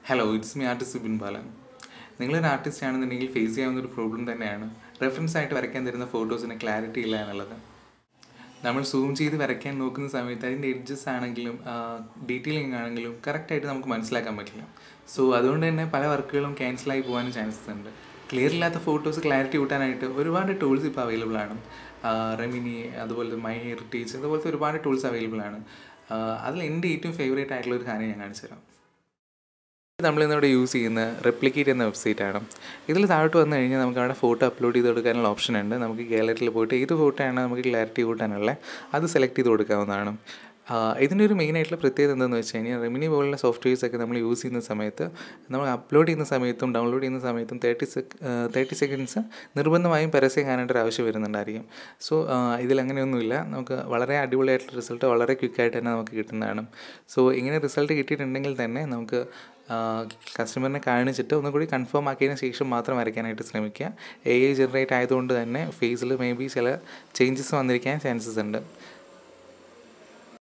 hello it's me artist Subin Balan നിങ്ങളൊരു artist ആണെന്നുണ്ടെങ്കിൽ face ചെയ്യാവുന്ന ഒരു പ്രോബ്ലം തന്നെയാണ് റെഫറൻസ് ആയിട്ട് വരയ്ക്കാൻ തരുന്ന ഫോട്ടോസിന് ക്ലാരിറ്റി ഇല്ല എന്നുള്ളത് നമ്മൾ സൂം ചെയ്ത് വരയ്ക്കാൻ നോക്കുന്ന സമയത്ത് അതിൻ്റെ എഡ്ജസ് ആണെങ്കിലും ഡീറ്റെയിലിംഗ് ആണെങ്കിലും കറക്റ്റായിട്ട് നമുക്ക് മനസ്സിലാക്കാൻ പറ്റില്ല സോ അതുകൊണ്ട് തന്നെ പല വർക്കുകളും ക്യാൻസലായി പോകാനും ചാൻസസ് ഉണ്ട് ക്ലിയർ ഇല്ലാത്ത ഫോട്ടോസ് ക്ലാരിറ്റി കൂട്ടാനായിട്ട് ഒരുപാട് ടൂൾസ് ഇപ്പോൾ അവൈലബിൾ ആണ് റെമിനി അതുപോലെ മൈ ഹെറിറ്റേജ് അതുപോലത്തെ ഒരുപാട് ടൂൾസ് അവൈലബിൾ ആണ് അതിൽ എൻ്റെ ഏറ്റവും ഫേവറേറ്റ് ആയിട്ടുള്ള ഒരു കാര്യം ഞാൻ കാണിച്ചു തരാം നമ്മളിന്നിവിടെ യൂസ് ചെയ്യുന്ന റെപ്ലിക്കേറ്റ് എന്ന വെബ്സൈറ്റ് ആണ് ഇതിൽ താഴോട്ട് വന്നു കഴിഞ്ഞാൽ നമുക്ക് അവിടെ ഫോട്ടോ അപ്ലോഡ് ചെയ്ത് കൊടുക്കാനുള്ള ഓപ്ഷൻ ഉണ്ട് നമുക്ക് ഗാലറിയിൽ പോയിട്ട് ഏത് ഫോട്ടോ ആണ് നമുക്ക് ക്ലാരിറ്റി കൂട്ടാനുള്ള അത് സെലക്ട് ചെയ്ത് കൊടുക്കാവുന്നതാണ് ഇതിൻ്റെ ഒരു മെയിൻ ആയിട്ടുള്ള പ്രത്യേകത എന്താണെന്ന് വെച്ച് കഴിഞ്ഞാൽ റെമിനി പോലുള്ള സോഫ്റ്റ്വെയർസ് ഒക്കെ നമ്മൾ യൂസ് ചെയ്യുന്ന സമയത്ത് നമ്മൾ അപ്ലോഡ് ചെയ്യുന്ന സമയത്തും ഡൗൺലോഡ് ചെയ്യുന്ന സമയത്തും തേർട്ടി സെക് തേർട്ടി സെക്കൻഡ്സ് നിർബന്ധമായും പരസ്യം കാണേണ്ട ഒരു ആവശ്യം വരുന്നുണ്ടായിരിക്കും സോ ഇതിലങ്ങനെയൊന്നുമില്ല നമുക്ക് വളരെ അടിപൊളിയായിട്ടുള്ള റിസൾട്ട് വളരെ ക്വിക്കായിട്ട് തന്നെ നമുക്ക് കിട്ടുന്നതാണ് സോ ഇങ്ങനെ റിസൾട്ട് കിട്ടിയിട്ടുണ്ടെങ്കിൽ തന്നെ നമുക്ക് കസ്റ്റമറിനെ കാണിച്ചിട്ട് ഒന്നുകൂടി കൺഫേം ആക്കിയതിന് ശേഷം മാത്രം വരയ്ക്കാനായിട്ട് ശ്രമിക്കുക എ ഐ ജനറേറ്റ് ആയതുകൊണ്ട് തന്നെ ഫേസിൽ മേ ബി ചില ചേഞ്ചസ് വന്നിരിക്കാൻ ചാൻസസ് ഉണ്ട്